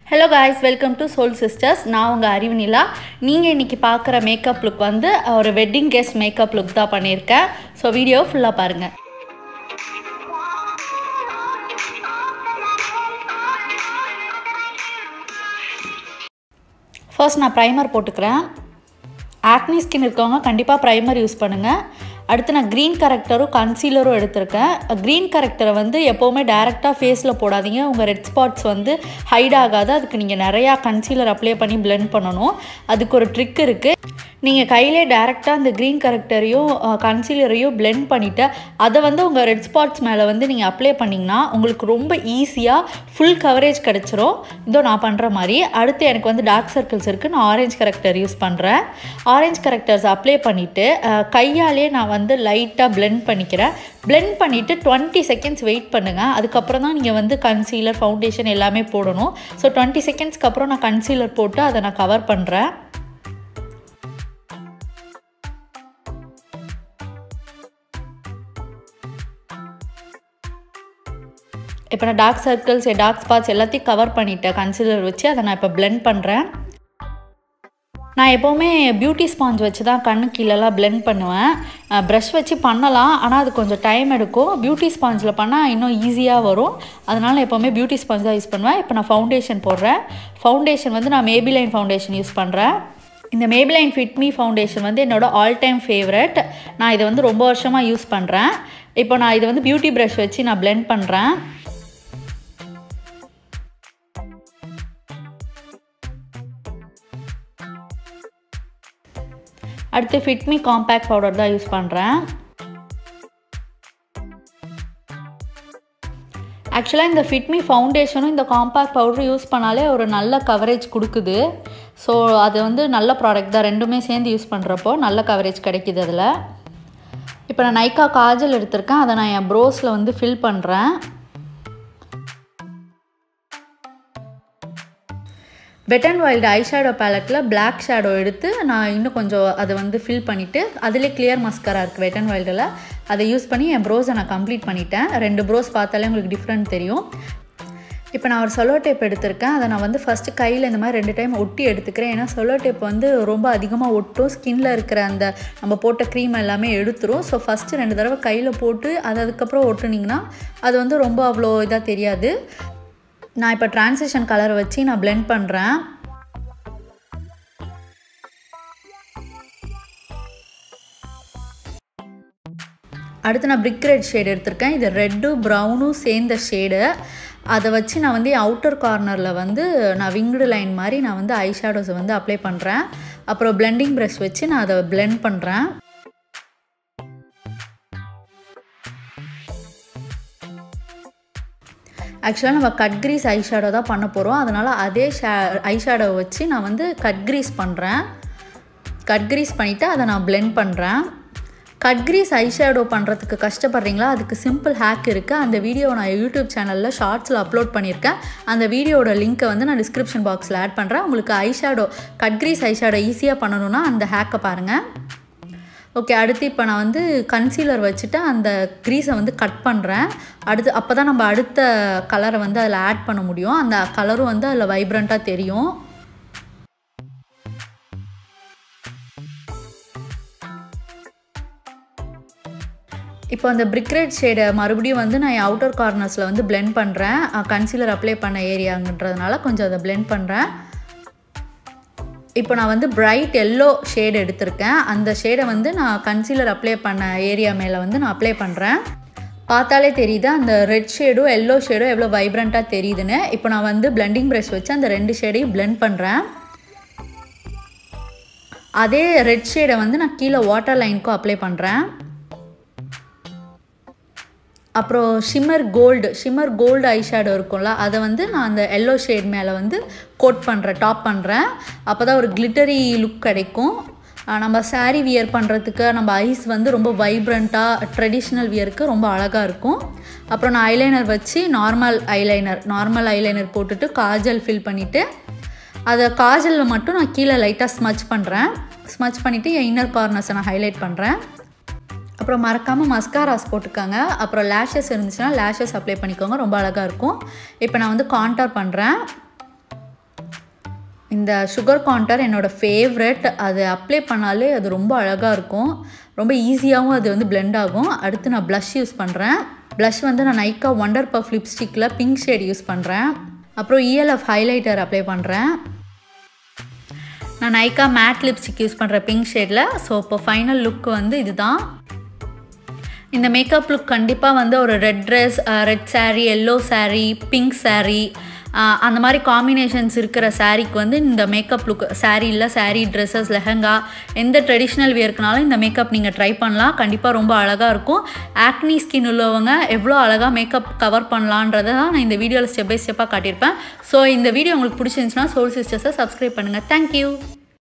hello guys welcome to soul sisters நான் உங்கள் அறிவுநிலா நீங்கள் இன்றைக்கி பார்க்குற மேக்கப் லுக் வந்து ஒரு வெட்டிங் கெஸ்ட் மேக்கப் லுக் தான் பண்ணியிருக்கேன் ஸோ வீடியோ ஃபுல்லாக பாருங்கள் ஃபர்ஸ்ட் நான் ப்ரைமர் போட்டுக்கிறேன் ஆக்னி ஸ்கின் இருக்கவங்க கண்டிப்பாக ப்ரைமர் யூஸ் பண்ணுங்கள் அடுத்து நான் க்ரீன் கரெக்டரும் கன்சீலரும் எடுத்திருக்கேன் க்ரீன் கரெக்டரை வந்து எப்போவுமே டேரெக்டாக ஃபேஸில் போடாதீங்க உங்கள் ரெட் ஸ்பாட்ஸ் வந்து ஹைட் ஆகாது அதுக்கு நீங்கள் நிறையா கன்சீலர் அப்ளை பண்ணி பிளெண்ட் பண்ணணும் அதுக்கு ஒரு ட்ரிக் இருக்குது நீங்கள் கையிலே டேரெக்டாக அந்த க்ரீன் கரெக்டரையும் கன்சீலரையும் பிளெண்ட் பண்ணிவிட்டு அதை வந்து உங்கள் ரெட் ஸ்பாட்ஸ் மேலே வந்து நீங்கள் அப்ளை பண்ணிங்கன்னா உங்களுக்கு ரொம்ப ஈஸியாக ஃபுல் கவரேஜ் கிடச்சிரும் இதோ நான் பண்ணுற மாதிரி அடுத்து எனக்கு வந்து டார்க் சர்க்கிள்ஸ் இருக்குது நான் ஆரஞ்ச் கரெக்டர் யூஸ் பண்ணுறேன் ஆரஞ்ச் கரெக்டர்ஸ் அப்ளை பண்ணிவிட்டு கையாலே நான் வந்து லைட்டாக பிளெண்ட் பண்ணிக்கிறேன் பிளெண்ட் பண்ணிவிட்டு டுவெண்ட்டி செகண்ட்ஸ் வெயிட் பண்ணுங்கள் அதுக்கப்புறம் தான் நீங்கள் வந்து கன்சீலர் ஃபவுண்டேஷன் எல்லாமே போடணும் ஸோ டுவெண்ட்டி செகண்ட்ஸ்க்கு அப்புறம் நான் கன்சீலர் போட்டு அதை நான் கவர் பண்ணுறேன் இப்போ நான் டார்க் சர்க்கிள்ஸ் டார்க் ஸ்பாட்ஸ் எல்லாத்தையும் கவர் பண்ணிட்டேன் கன்சிலர் வச்சு அதை நான் இப்போ பிளெண்ட் பண்ணுறேன் நான் எப்போவுமே பியூட்டி ஸ்பாஞ்ச் வச்சு தான் கண்ணு கீழெல்லாம் பிளெண்ட் பண்ணுவேன் ப்ரஷ் வச்சு பண்ணலாம் ஆனால் அது கொஞ்சம் டைம் எடுக்கும் பியூட்டி ஸ்பாஞ்சில் பண்ணால் இன்னும் ஈஸியாக வரும் அதனால் எப்போவுமே பியூட்டி ஸ்பாஞ்ச் தான் யூஸ் பண்ணுவேன் இப்போ நான் ஃபவுண்டேஷன் போடுறேன் ஃபவுண்டேஷன் வந்து நான் மேபிலைன் ஃபவுண்டேஷன் யூஸ் பண்ணுறேன் இந்த மேபிலைன் ஃபிட்மி ஃபவுண்டேஷன் வந்து என்னோடய ஆல் டைம் ஃபேவரட் நான் இதை வந்து ரொம்ப வருஷமாக யூஸ் பண்ணுறேன் இப்போ நான் இதை வந்து பியூட்டி ப்ரஷ் வச்சு நான் பிளெண்ட் பண்ணுறேன் அடுத்து ஃபிட்மி காம்பேக்ட் பவுடர் தான் யூஸ் பண்ணுறேன் ஆக்சுவலாக இந்த ஃபிட்மி ஃபவுண்டேஷனும் இந்த காம்பேக்ட் பவுடரும் யூஸ் பண்ணாலே ஒரு நல்ல கவரேஜ் கொடுக்குது ஸோ அது வந்து நல்ல ப்ராடக்ட் தான் ரெண்டுமே சேர்ந்து யூஸ் பண்ணுறப்போ நல்ல கவரேஜ் கிடைக்கிது அதில் இப்போ நான் நைக்கா காஜல் எடுத்திருக்கேன் அதை நான் என் ப்ரோஸில் வந்து ஃபில் பண்ணுறேன் wet and wild eye shadow பேலட்டில் பிளாக் ஷேடோ எடுத்து நான் இன்னும் கொஞ்சம் அதை வந்து ஃபில் பண்ணிவிட்டு அதிலே கிளியர் மஸ்கரா இருக்குது வெட் அண்ட் வைல்டில் அதை யூஸ் பண்ணி என் ப்ரோஸை நான் கம்ப்ளீட் பண்ணிட்டேன் ரெண்டு ப்ரோஸ் பார்த்தாலே உங்களுக்கு டிஃப்ரெண்ட் தெரியும் இப்போ நான் ஒரு சொலோ டேப் எடுத்திருக்கேன் அதை நான் வந்து ஃபஸ்ட்டு கையில் இந்த மாதிரி ரெண்டு டைம் ஒட்டி எடுத்துக்கிறேன் ஏன்னா சொலோ டேப் வந்து ரொம்ப அதிகமாக ஒட்டும் ஸ்கின்னில் இருக்கிற அந்த நம்ம போட்ட க்ரீம் எல்லாமே எடுத்துரும் ஸோ ஃபஸ்ட்டு ரெண்டு தடவை கையில் போட்டு அது அதுக்கப்புறம் ஒட்டுனிங்கன்னா அது வந்து ரொம்ப அவ்வளோ இதாக தெரியாது நான் இப்போ ட்ரான்சிஷன் கலரை வச்சு நான் பிளெண்ட் பண்ணுறேன் அடுத்து நான் பிரிக் ரெட் ஷேடு எடுத்திருக்கேன் இது ரெட்டும் ப்ரௌனும் சேர்ந்த ஷேடு அதை வச்சு நான் வந்து அவுட்டர் கார்னரில் வந்து நான் விங்டு லைன் மாதிரி நான் வந்து ஐ ஷேடோஸை வந்து அப்ளை பண்ணுறேன் அப்புறம் பிளெண்டிங் ப்ரஷ் வச்சு நான் அதை பிளெண்ட் பண்ணுறேன் ஆக்சுவலாக நம்ம கட் க்ரீஸ் ஐ ஷேடோ தான் பண்ண போகிறோம் அதனால் அதே ஷே ஐ ஷேடோவை வச்சு நான் வந்து கட் க்ரீஸ் பண்ணுறேன் கட் க்ரீஸ் பண்ணிவிட்டு அதை நான் பிளெண்ட் பண்ணுறேன் கட் க்ரீஸ் ஐ ஷேடோ பண்ணுறதுக்கு கஷ்டப்படுறீங்களா அதுக்கு சிம்பிள் ஹேக் இருக்குது அந்த வீடியோவை நான் யூடியூப் சேனலில் ஷார்ட்ஸில் அப்லோட் பண்ணியிருக்கேன் அந்த வீடியோட லிங்க்கை வந்து நான் டிஸ்கிரிப்ஷன் பாக்ஸில் ஆட் பண்ணுறேன் உங்களுக்கு eye shadow cut crease eye shadow ஈஸியாக பண்ணணுன்னா அந்த ஹேக்கை பாருங்கள் ஓகே அடுத்து இப்போ நான் வந்து கன்சீலர் வச்சுட்டு அந்த க்ரீஸை வந்து கட் பண்ணுறேன் அடுத்து அப்போ தான் நம்ம அடுத்த கலரை வந்து அதில் ஆட் பண்ண முடியும் அந்த கலரும் வந்து அதில் வைப்ரண்ட்டாக தெரியும் இப்போ அந்த பிரிக் ரெட் ஷேடை மறுபடியும் வந்து நான் அவுட்டர் கார்னர்ஸில் வந்து பிளெண்ட் பண்ணுறேன் கன்சீலர் அப்ளை பண்ண ஏரியாங்கன்றதுனால கொஞ்சம் அதை பிளெண்ட் பண்ணுறேன் இப்போ நான் வந்து பிரைட் எல்லோ ஷேடு எடுத்திருக்கேன் அந்த ஷேடை வந்து நான் கன்சீலர் அப்ளை பண்ண ஏரியா மேலே வந்து நான் அப்ளை பண்ணுறேன் பார்த்தாலே தெரியுது அந்த ரெட் ஷேடும் எல்லோ ஷேடும் எவ்வளோ வைப்ரண்ட்டாக தெரியுதுன்னு இப்போ நான் வந்து பிளெண்டிங் ப்ரஷ் வச்சு அந்த ரெண்டு ஷேடையும் பிளெண்ட் பண்ணுறேன் அதே ரெட் ஷேடை வந்து நான் கீழே வாட்டர் லைனுக்கும் அப்ளை பண்ணுறேன் அப்புறம் shimmer gold shimmer gold eye shadow இருக்கும்ல அதை வந்து நான் அந்த எல்லோ ஷேட் மேலே வந்து கோட் பண்ணுறேன் டாப் பண்ணுறேன் அப்போ தான் ஒரு கிளிட்டரி லுக் கிடைக்கும் நம்ம சாரீ வியர் பண்ணுறதுக்கு நம்ம ஐஸ் வந்து ரொம்ப வைப்ரண்ட்டாக ட்ரெடிஷ்னல் வியருக்கு ரொம்ப அழகாக இருக்கும் அப்புறம் நான் ஐலைனர் வச்சு நார்மல் ஐலைனர் நார்மல் ஐலைனர் போட்டுட்டு காஜல் ஃபில் பண்ணிவிட்டு அதை காஜலில் மட்டும் நான் கீழே லைட்டாக ஸ்மச் பண்ணுறேன் ஸ்மச் பண்ணிவிட்டு என் இன்னர் கார்னர்ஸை நான் ஹைலைட் பண்ணுறேன் அப்புறம் மறக்காமல் மஸ்காராஸ் போட்டுக்கோங்க அப்புறம் லேஷஸ் இருந்துச்சுன்னா லேஷஸ் அப்ளை பண்ணிக்கோங்க ரொம்ப அழகாக இருக்கும் இப்போ நான் வந்து கான்டார் பண்ணுறேன் இந்த சுகர் கான்டர் என்னோடய ஃபேவரட் அது அப்ளை பண்ணாலே அது ரொம்ப அழகாக இருக்கும் ரொம்ப ஈஸியாகவும் அது வந்து பிளெண்ட் ஆகும் அடுத்து நான் ப்ளஷ் யூஸ் பண்ணுறேன் ப்ளஷ் வந்து நான் நைக்கா ஒண்டர் பஃப் லிப்ஸ்டிக்கில் பிங்க் ஷேட் யூஸ் பண்ணுறேன் அப்புறம் இஎல்எஃப் ஹைலைட்டர் அப்ளை பண்ணுறேன் நான் நைக்கா மேட் லிப்ஸ்டிக் யூஸ் பண்ணுற பிங்க் ஷேடில் ஸோ இப்போ ஃபைனல் லுக் வந்து இதுதான் இந்த மேக்கப் லுக் கண்டிப்பாக வந்து ஒரு red dress red saree yellow saree pink saree அந்த மாதிரி காம்பினேஷன்ஸ் இருக்கிற சாரீக்கு வந்து இந்த மேக்கப் லுக் saree இல்லை saree ட்ரெஸ்ஸஸ் லெஹங்கா எந்த ட்ரெடிஷ்னல் வியர்க்குனாலும் இந்த மேக்கப் நீங்கள் ட்ரை பண்ணலாம் கண்டிப்பாக ரொம்ப அழகாக இருக்கும் ஆக்னி ஸ்கின் உள்ளவங்க எவ்வளோ அழகாக மேக்கப் கவர் பண்ணலான்றதை தான் நான் இந்த வீடியோவில் ஸ்டெப் பை ஸ்டெப்பாக காட்டியிருப்பேன் ஸோ இந்த வீடியோ உங்களுக்கு பிடிச்சிருந்துச்சுன்னா சோல் சிஸ்டர்ஸை சப்ஸ்கிரைப் பண்ணுங்கள் தேங்க்யூ